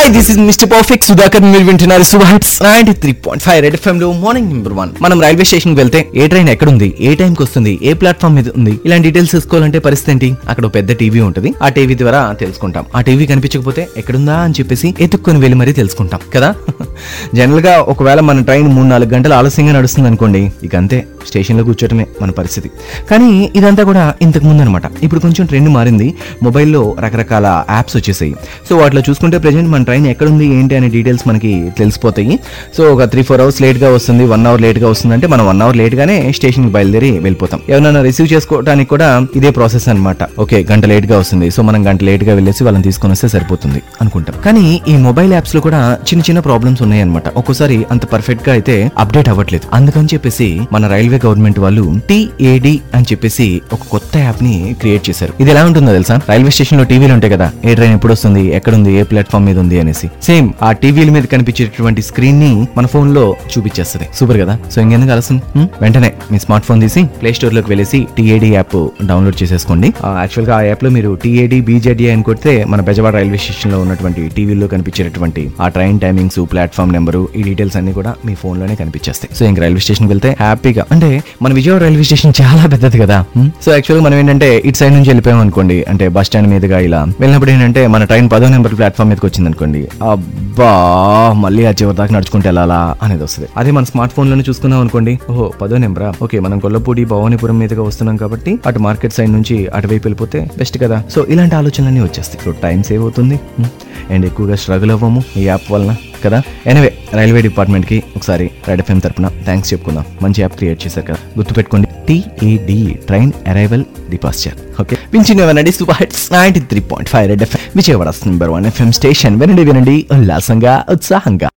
Hi this is mister perfect Sudhakar మీరు వింటున్నారు సుహాట్స్ ninety three point five red FM లో మార్నింగ్ నెంబర్ వన్ మనం రైల్వే స్టేషన్ కి వెళ్తే ఏ ట్రైన్ ఎక్కడ ఉంది ఏ టైం కి వస్తుంది ఏ ప్లాట్ఫామ్ మీద ఉంది ఇలాంటి డీటెయిల్స్ తెలుసుకోవాలంటే పరిస్థితి ఏంటి అక్కడ ఒక పెద్ద టీవీ ఉంటుంది ఆ టీవీ ద్వారా తెలుసుకుంటాం ఆ టీవీ కనిపించకపోతే ఎక్కడుందా అని చెప్పేసి ఎత్తుక్కొని వెళ్ళి మరీ తెలుసుకుంటాం కదా జనరల్ గా ఒకవేళ మన ట్రైన్ మూడు నాలుగు గంటలు ఆలస్యంగా నడుస్తుంది అనుకోండి ఇక అంతే స్టేషన్ లో కూర్చోటమే మన పరిస్థితి కానీ ఇదంతా కూడా ఇంతకు ముందు అనమాట ఇప్పుడు కొంచెం ట్రెండ్ మారింది మొబైల్లో రకరకాల యాప్స్ వచ్చేసాయి సో వాటిలో చూసుకుంటే ప్రజెంట్ మన ట్రైన్ ఎక్కడుంది ఏంటి అనే డీటెయిల్స్ మనకి తెలిసిపోతాయి సో ఒక త్రీ ఫోర్ అవర్స్ లేట్గా వస్తుంది వన్ అవర్ లేట్గా వస్తుంది అంటే మనం వన్ అవర్ లేట్గానే స్టేషన్కి బయలుదేరి వెళ్ళిపోతాం ఎవరైనా రిసీవ్ చేసుకోవడానికి కూడా ఇదే ప్రాసెస్ అనమాట ఓకే గంట లేట్గా వస్తుంది సో మనం గంట లేట్గా వెళ్ళేసి వాళ్ళని తీసుకొని వస్తే సరిపోతుంది అనుకుంటాం కానీ ఈ మొబైల్ యాప్స్ లో కూడా చిన్న చిన్న ప్రాబ్లమ్స్ ఉన్నాయన్నమాట ఒక్కోసారి అంత పర్ఫెక్ట్ గా అయితే అప్డేట్ అవ్వట్లేదు అందుకని చెప్పేసి మన రైల్వే గవర్నమెంట్ వాళ్ళు టీఏడి అని చెప్పేసి ఒక కొత్త యాప్ ని క్రియేట్ చేశారు ఇది ఎలా ఉంటుందో తెలుసా రైల్వే స్టేషన్ లో టీవీలు ఉంటాయి కదా ఏ ట్రైన్ ఎప్పుడు వస్తుంది ఎక్కడ ఉంది ఏ ప్లాట్ఫామ్ మీద ఉంది అనేసి సేమ్ ఆ టీవీల మీద కనిపించేటటువంటి స్క్రీన్ ని మన ఫోన్ లో చూపించేస్తుంది సూపర్ కదా సో ఇంకెందుకు ఆలస్యం హ్మ్? వెంటనే మీ స్మార్ట్ ఫోన్ తీసి ప్లే స్టోర్ లోకి వెళ్ళేసి టీఏడి యాప్ డౌన్లోడ్ చేసేసుకోండి యాక్చువల్ గా ఆ యాప్ లో మీరు టీఏడి బీజేడి అని కొడితే మన బెజవాడ రైల్వే స్టేషన్ లో ఉన్నటువంటి టీవీలో కనిపించేటటువంటి ఆ ట్రైన్ టైమింగ్స్ ప్లాట్ఫామ్ నెంబరు ఈ డీటెయిల్స్ అన్ని కూడా మీ ఫోన్ లోనే కనిపించేస్తాయి సో ఇంక రైల్వే స్టేషన్ వెళ్తే హ్యాపీగా అంటే మన విజయవాడ రైల్వే స్టేషన్ చాలా పెద్దది కదా హ్మ్? సో యాక్చువల్ మనం ఏంటంటే ఇటు సైడ్ నుంచి వెళ్ళిపోయాం అనుకోండి అంటే బస్ స్టాండ్ మీదుగా ఇలా వెళ్ళినప్పుడు ఏంటంటే మన ట్రైన్ పదో నెంబర్ ప్లాట్ఫామ్ మీదకి వచ్చింది అనుకోండి అబ్బా మళ్ళీ ఆ చివరి దాకా నడుచుకుంటే వెళ్ళాలా అనేది వస్తుంది అదే మన స్మార్ట్ ఫోన్ లోనే చూసుకున్నాం అనుకోండి ఓహో పదో నెంబరా ఓకే మనం కొల్లపూడి భవానీపురం మీదుగా వస్తున్నాం కాబట్టి అటు మార్కెట్ సైడ్ నుంచి అటువైపు వెళ్ళిపోతే బెస్ట్ కదా సో ఇలాంటి ఆలోచనలన్నీ వచ్చేస్తాయి సో టైం సేవ్ అవుతుంది అండ్ ఎక్కువగా స్ట్రగుల్ అవ్వము ఈ యాప్ వలన కదా ఎనివే రైల్వే డిపార్ట్మెంట్ కి ఒకసారి రెడ్ ఎఫ్ఎం తరపున థ్యాంక్స్ చెప్పుకుందాం మంచి యాప్ క్రియేట్ చేశారు కదా గుర్తుపెట్టుకోండి TED train arrival departure okay వించినవనండి super hits ninety three point five red FM Vijayawada number one FM station వినండి వినండి ఉల్లాసంగా ఉత్సాహంగా